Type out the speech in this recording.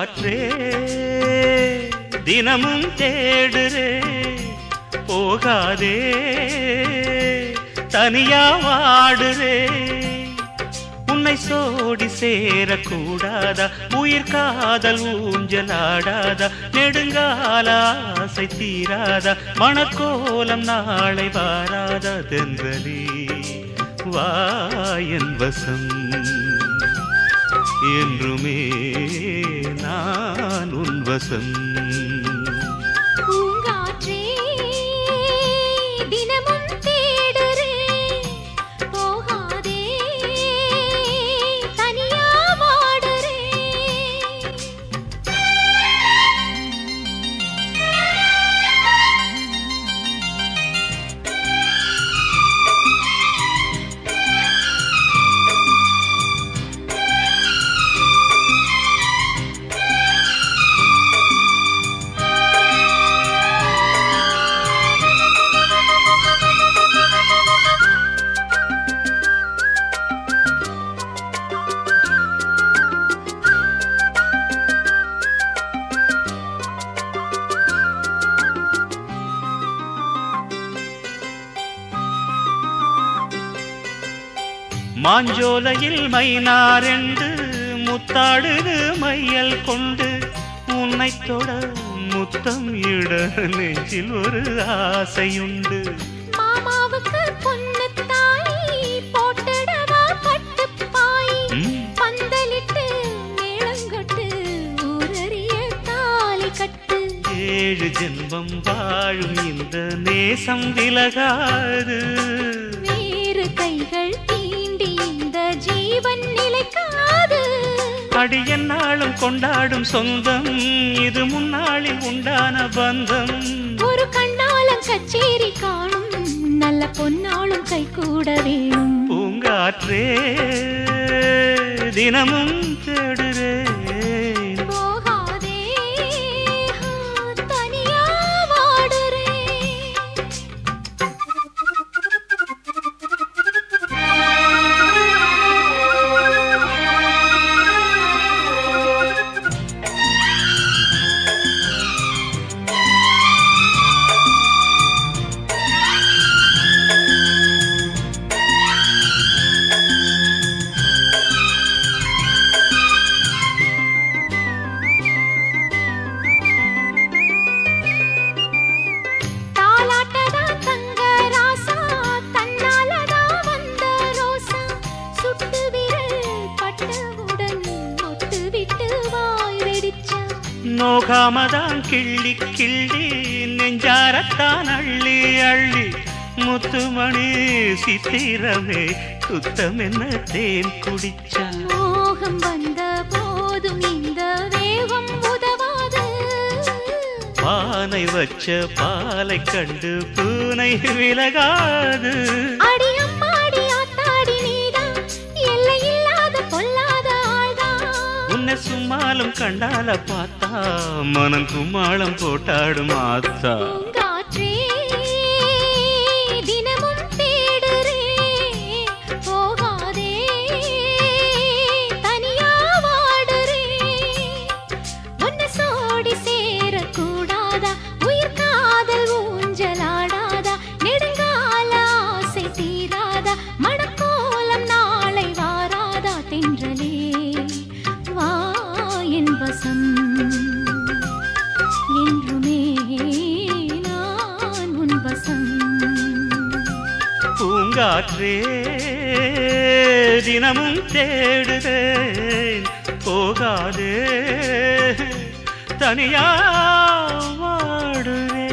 பூங்காற்றே தினமும் தேடுறே போகாதே தனியா வாடுறே உன்னை சோடி சேரக்கூடாதா உயிர் காதல் ஊஞ்சலாடாதா நெடுங்கால ஆசை தீராதா மணக்கோலம் நாளை வாராதா தென்றலி வாயன் வசம் என்றுமே நான் உன் வசம் பூங்காற்றே தினமும் தேடுறேன் போகாதே தனியா வாடுறேன் மாஞ்சோலையில் மைனாரெண்டு முத்தாடுது மையல் கொண்டு உன்னை தொட முத்தம் இட நெஞ்சில் ஒரு ஆசையுண்டு மாமாவுக்கு பொண்ணு தாய் போட்டுடவா பட்டு பாய் ம், பந்தலிட்டு மேளங்கொட்டு ஊரறிய தாலி கட்டு ஏழு ஜென்மம் வாழும் இந்த நேசம் விலகாது வேறு கைகள் தீண்டி இந்த ஜீவன் நிலைக்காது அடி என்னாலும் கொண்டாடும் சொந்தம் இது முன்னாளில் உண்டான பந்தம் ஒரு கண்ணாலம் கச்சேரி காணும் நல்ல பொன்னாளும் கை கூட வேணும் பூங்காற்றே தினமும் தேடுறேன் போகாதே தனியா வாடுறேன் தாலாட்டதான் தங்க ராசா தன்னாலதான் வந்த ரோசா சுட்டு விரல் பட்டவுடன் மொட்டு விட்டு வாய் வெடிச்சா நோகாமதான் கிள்ளி கிள்ளி நெஞ்சாரத்தான் அள்ளி அள்ளி முத்துமணி சித்திரமே சுத்தம் என்ன தேன் குடிச்சா மோகம் வந்த போதும் இந்த வேகம் உதவாது பானை வச்ச பாலை கண்டு பூனை விலகாது அடி அம்மாடி ஆத்தாடி நீதான் எல்லையில்லாத பொல்லாத ஆள்தான் உன்னை சும்மாலும் கண்டால பார்த்தா மனம் கும்மாளம் போட்டாடும் ஆத்தா பூங்காற்றே தினமும் தேடுறேன் போகாதே தனியா வாடுறேன் உன்னை சோடி சேரக்கூடாதா உயிர் காதல் ஊஞ்சலாடாதா நெடுங்கால ஆசை தீராதா மணக்கோலம் நாளை வாராதா தென்றலே வா என் வசம் என்றுமே நான் உன் வசம் பூங்காற்றே தினமும் தேடுதேன் போகாதே தனியா வாடுவே